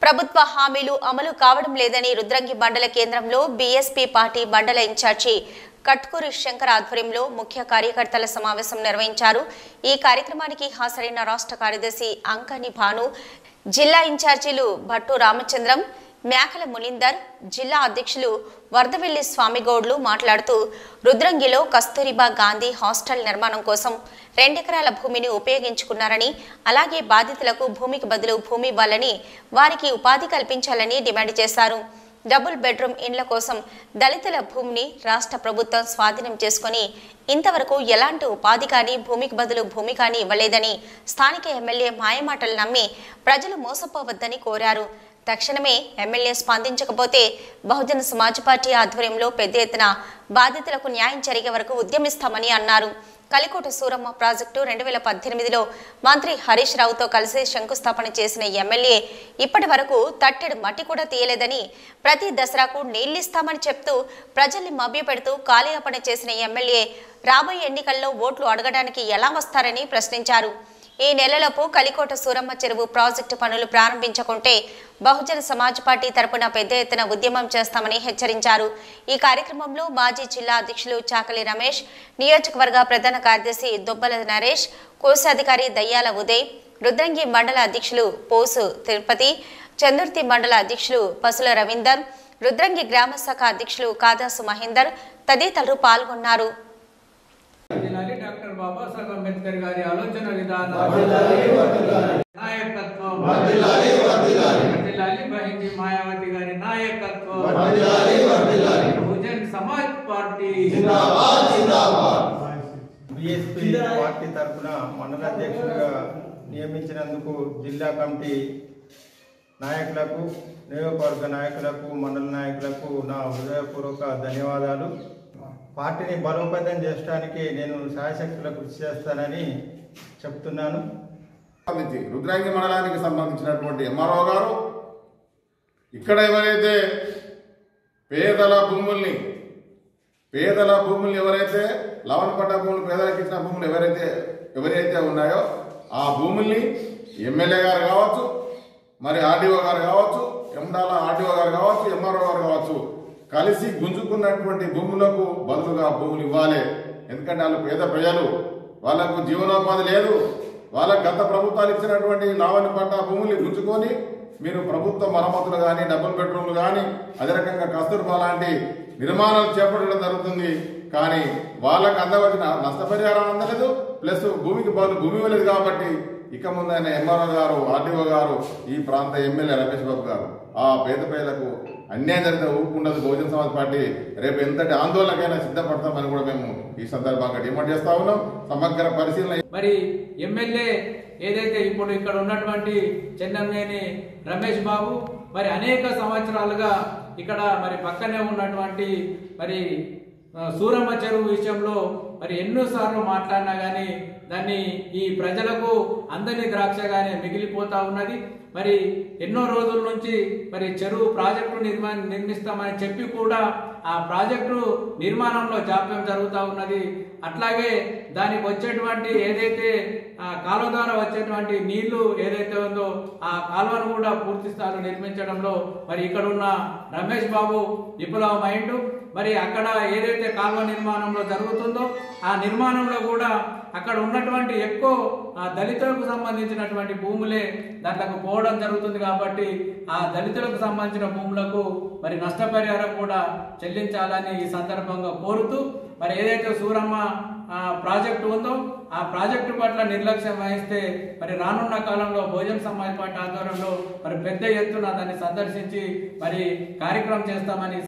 ప్రభుత్వ హామీలు అమలు కావడం లేదని రుద్రంగి మండల కేంద్రంలో బీఎస్పీ పార్టీ మండల ఇన్ఛార్జి కట్కూరి శంకర్ ఆధ్వర్యంలో ముఖ్య కార్యకర్తల సమావేశం నిర్వహించారు ఈ కార్యక్రమానికి హాజరైన రాష్ట్ర కార్యదర్శి అంకని భాను జిల్లా ఇన్ఛార్జీలు భట్టు రామచంద్రం మేకల మునిందర్ జిల్లా అధ్యక్షులు వరదవెల్లి స్వామిగౌడ్లు మాట్లాడుతూ రుద్రంగిలో కస్తూరిబా గాంధీ హాస్టల్ నిర్మాణం కోసం రెండెకరాల భూమిని ఉపయోగించుకున్నారని అలాగే బాధితులకు భూమికి బదులు భూమి ఇవ్వాలని వారికి ఉపాధి కల్పించాలని డిమాండ్ చేశారు డబుల్ బెడ్రూమ్ ఇండ్ల కోసం దళితుల భూమిని రాష్ట్ర ప్రభుత్వం స్వాధీనం చేసుకుని ఇంతవరకు ఎలాంటి ఉపాధి కానీ భూమికి బదులు భూమి కానీ ఇవ్వలేదని స్థానిక ఎమ్మెల్యే మాయమాటలు నమ్మి ప్రజలు మోసపోవద్దని కోరారు తక్షణమే ఎమ్మెల్యే స్పందించకపోతే బహుజన సమాజ్ పార్టీ ఆధ్వర్యంలో పెద్ద ఎత్తున బాధితులకు న్యాయం జరిగే వరకు ఉద్యమిస్తామని అన్నారు కలికోట సూరమ్మ ప్రాజెక్టు రెండు వేల పద్దెనిమిదిలో మంత్రి హరీష్ రావుతో కలిసి శంకుస్థాపన చేసిన ఎమ్మెల్యే ఇప్పటి వరకు తట్టెడు మట్టి కూడా తీయలేదని ప్రతి దసరాకు నీళ్లిస్తామని చెప్తూ ప్రజల్ని మభ్యపెడుతూ కాలయాపన చేసిన ఎమ్మెల్యే రాబోయే ఎన్నికల్లో ఓట్లు అడగడానికి ఎలా వస్తారని ప్రశ్నించారు ఈ నెలలోపు కలికోట సూరమ్మ చెరువు ప్రాజెక్టు పనులు ప్రారంభించకుంటే బహుజన సమాజ్ పార్టీ తరపున పెద్ద ఎత్తున ఉద్యమం చేస్తామని హెచ్చరించారు ఈ కార్యక్రమంలో మాజీ జిల్లా అధ్యక్షులు చాకలి రమేష్ నియోజకవర్గ ప్రధాన కార్యదర్శి దుబ్బల నరేష్ కోశాధికారి దయ్యాల ఉదయ్ రుద్రంగి మండల అధ్యక్షులు పోసు తిరుపతి చందుర్తి మండల అధ్యక్షులు పసుల రవీందర్ రుద్రంగి గ్రామ శాఖ అధ్యక్షులు కాదాసు మహేందర్ తదితరులు పాల్గొన్నారు వర్ధిల్లాలి డాక్టర్ బాబాసాహెబ్ అంబేద్కర్ గారి ఆలోచన విధానం నాయకత్వం వర్ధిల్లాలి బహింది మాయావతి గారి నాయకత్వం Bahujan Samaj party BSP party తరఫున మండల అధ్యక్షుడిగా నియమించినందుకు జిల్లా కమిటీ నాయకులకు నియోజకవర్గ నాయకులకు మండల నాయకులకు నా హృదయపూర్వక ధన్యవాదాలు పార్టీని బలోపేతం చేయడానికి నేను శాయశక్తుల కృషి చేస్తానని చెప్తున్నాను సంబంధించి రుద్రాంగి మండలానికి సంబంధించినటువంటి ఎంఆర్ఓ గారు ఇక్కడ ఎవరైతే పేదల భూముల్ని పేదల భూముల్ని ఎవరైతే లవణ పట్ట భూములు పేదలకు ఇచ్చిన భూములు ఎవరైతే ఎవరైతే ఉన్నాయో ఆ భూముల్ని ఎమ్మెల్యే గారు కావచ్చు మరి ఆర్డీఓ గారు కావచ్చు ఎండాల ఆర్డీఓ గారు కావచ్చు ఎంఆర్ఓ గారు కావచ్చు కలిసి గుంజుకున్నటువంటి భూములకు బదులుగా భూములు ఇవ్వాలి ఎందుకంటే వాళ్ళు పేద ప్రజలు వాళ్ళకు జీవనోపాధి లేదు వాళ్ళకు గత ప్రభుత్వాలు ఇచ్చినటువంటి లావణ్య పట్ట భూముల్ని గుంజుకొని మీరు ప్రభుత్వ మరమ్మతులు కానీ డబుల్ బెడ్రూమ్లు కానీ అదే రకంగా కస్తూర్బా లాంటి నిర్మాణాలు చేపట్టడం జరుగుతుంది కానీ వాళ్ళకు అందవలసిన నష్టపరిహారం అందలేదు ప్లస్ భూమికి బదులు భూమి ఇవ్వలేదు కాబట్టి ఇక ముందైన ఎంఆర్ఓ గారు ఆర్డీఓ గారు ఈ ప్రాంత ఎమ్మెల్యే రమేష్ బాబు గారు ఆ పేద ప్రజలకు అన్యాయం జరిగితే ఊపుకుండదు బహుజన సమాజ్ పార్టీ రేపు ఎంతటి ఆందోళనకైనా సిద్ధపడతామని కూడా మేము ఈ సందర్భంగా డిమాండ్ చేస్తా ఉన్నాం సమగ్ర పరిశీలన మరి ఎమ్మెల్యే ఏదైతే ఇప్పుడు ఇక్కడ ఉన్నటువంటి చెన్నమనేని రమేష్ బాబు మరి అనేక సంవత్సరాలుగా ఇక్కడ మరి పక్కనే ఉన్నటువంటి మరి ఆ, సూరమ్మ చెరువు విషయంలో మరి ఎన్నోసార్లు మాట్లాడినా కానీ దాన్ని ఈ ప్రజలకు అందని ద్రాక్షగానే మిగిలిపోతా ఉన్నది మరి ఎన్నో రోజుల నుంచి మరి చెరువు ప్రాజెక్టు నిర్మా నిర్మిస్తామని చెప్పి కూడా ఆ ప్రాజెక్టు నిర్మాణంలో జాప్యం జరుగుతూ ఉన్నది అట్లాగే దానికి వచ్చేటువంటి ఏదైతే ఆ కాలువ ద్వారా వచ్చేటువంటి నీళ్లు ఏదైతే ఉందో ఆ కాలువను కూడా పూర్తి స్థాయిలో నిర్మించడంలో మరి ఇక్కడ ఉన్న రమేష్ బాబు విఫలమైండు మరి అక్కడ ఏదైతే కాలువ నిర్మాణంలో జరుగుతుందో ఆ నిర్మాణంలో కూడా అక్కడ ఉన్నటువంటి ఎక్కువ ఆ దళితులకు సంబంధించినటువంటి భూములే దాంట్లోకి పోవడం జరుగుతుంది కాబట్టి ఆ దళితులకు సంబంధించిన భూములకు మరి నష్టపరిహారం కూడా చెల్లించాలని ఈ సందర్భంగా కోరుతూ మరి ఏదైతే సూరమ్మ ఆ, ప్రాజెక్టు ఉందో ఆ ప్రాజెక్టు పట్ల నిర్లక్ష్యం వహిస్తే మరి రానున్న కాలంలో భోజన సమాజ్ పార్టీ ఆధ్వర్యంలో మరి పెద్ద ఎత్తున దాన్ని సందర్శించి మరి కార్యక్రమం చేస్తామని